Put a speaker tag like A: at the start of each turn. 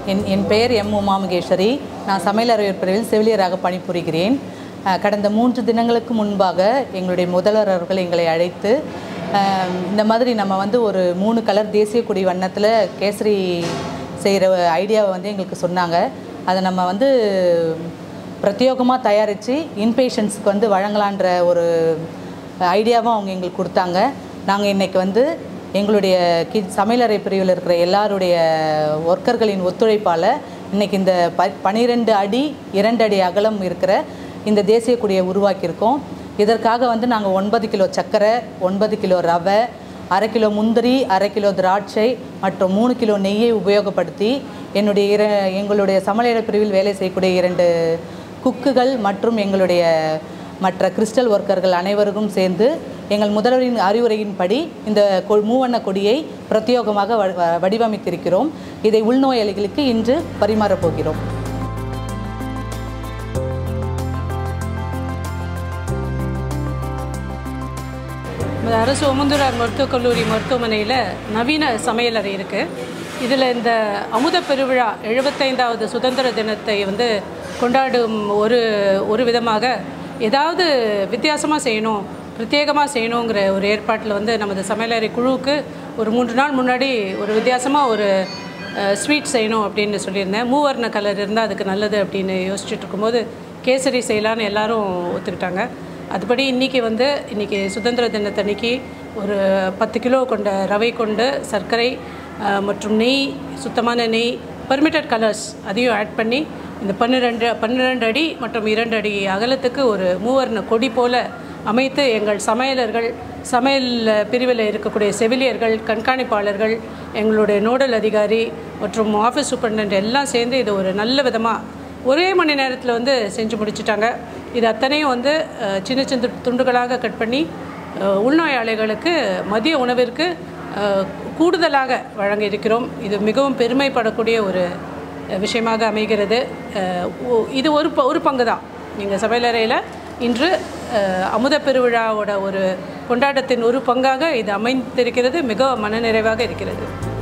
A: என் என் பெயர் எம் உமா மகேஸ்வரி நான் சமையலறை பிரிவில் செவிலியராக பணிபுரிகிறேன் அஹ், கடந்த மூன்று தினங்களுக்கு முன்பாக எங்களுடைய முதல்வர் அவர்கள் எங்களை அழைத்து அஹ், இந்த மாதிரி நம்ம வந்து ஒரு மூணு கலர் தேசிய கொடி வண்ணத்தில் கேசரி செய்கிற ஐடியாவை வந்து எங்களுக்கு சொன்னாங்க அதை நம்ம வந்து பிரத்யேகமாக தயாரித்து இன்பேஷண்ட்ஸ்க்கு வந்து வழங்கலான்ற ஒரு ஐடியாவும் அவங்க எங்களுக்கு கொடுத்தாங்க நாங்கள் இன்றைக்கி வந்து எங்களுடைய கி சமையலறை பிரிவில் இருக்கிற எல்லாருடைய ஒர்க்கர்களின் ஒத்துழைப்பால் இன்றைக்கி இந்த ப பனிரெண்டு அடி இரண்டு அடி அகலம் இருக்கிற இந்த தேசிய கொடியை உருவாக்கியிருக்கோம் இதற்காக வந்து நாங்கள் ஒன்பது கிலோ சர்க்கரை ஒன்பது கிலோ ரவை அரை கிலோ முந்திரி அரை கிலோ திராட்சை மற்றும் மூணு கிலோ நெய்யை உபயோகப்படுத்தி என்னுடைய இர எங்களுடைய சமையலறை பிரிவில் வேலை செய்யக்கூடிய இரண்டு குக்குகள் மற்றும் எங்களுடைய மற்ற கிறிஸ்டல் ஒர்க்கர்கள் அனைவருக்கும் சேர்ந்து எங்கள் முதல்வரின் அறிவுரையின்படி இந்த கொ மூவண்ண கொடியை பிரத்யேகமாக வ- வ- வடிவமைத்திருக்கிறோம் இதை உள்நோயாளிகளுக்கு இன்று பரிமாறப் போகிறோம்
B: இந்த அரசு ஒமந்தூரார் மருத்துவக் கல்லூரி மருத்துவமனையில் நவீன சமையலறை இருக்குது இதில் இந்த அமுத பெருவிழா எழுபத்தைந்தாவது சுதந்திர தினத்தை வந்து கொண்டாடும் ஒரு ஒரு விதமாக ஏதாவது வித்தியாசமாக செய்யணும் பிரத்யேகமாக செய்யணுங்கிற ஒரு ஏற்பாட்டில் வந்து நமது சமையலறை குழுவுக்கு ஒரு மூன்று நாள் முன்னாடி ஒரு வித்தியாசமாக ஒரு ஸ்வீட் செய்யணும் அப்படின்னு சொல்லியிருந்தேன் மூவர்ண கலர் இருந்தால் அதுக்கு நல்லது அப்படின்னு யோசிச்சுட்டு இருக்கும்போது கேசரி செய்யலான்னு எல்லாரும் ஒத்துக்கிட்டாங்க அதுபடி இன்றைக்கி வந்து இன்றைக்கி சுதந்திர தினத்தன்னைக்கு ஒரு பத்து கிலோ கொண்ட ரவை கொண்டு சர்க்கரை அஹ், மற்றும் நெய் சுத்தமான நெய் பர்மிட்டட் கலர்ஸ் அதையும் ஆட் பண்ணி இந்த பன்னிரெண்டு பன்னிரெண்டு அடி மற்றும் இரண்டு அடி அகலத்துக்கு ஒரு மூவர்ண கொடி போல அமைத்து எங்கள் சமையலர்கள் சமையல் பிரிவில் இருக்கக்கூடிய செவிலியர்கள் கண்காணிப்பாளர்கள் எங்களுடைய நோடல் அதிகாரி மற்றும் ஆஃபீஸ் சூப்பரண்ட் எல்லாம் சேர்ந்து இது ஒரு நல்ல விதமாக ஒரே மணி நேரத்தில் வந்து செஞ்சு முடிச்சிட்டாங்க இது அத்தனையும் வந்து அஹ், சின்ன சின்ன துண்டுகளாக கட் பண்ணி அஹ், உள்நோயாளிகளுக்கு மதிய உணவிற்கு அஹ், கூடுதலாக வழங்க இருக்கிறோம் இது மிகவும் பெருமைப்படக்கூடிய ஒரு அஹ், விஷயமாக அமைகிறது அஹ், ஒ- இது ஒரு ப- ஒரு பங்கு தான் நீங்கள் சமையலறையில் இன்று அஹ், அமுத பெருவிழாவோட ஒரு கொண்டாட்டத்தின் ஒரு பங்காக இது அமைந்திருக்கிறது மிக மனநிறைவாக இருக்கிறது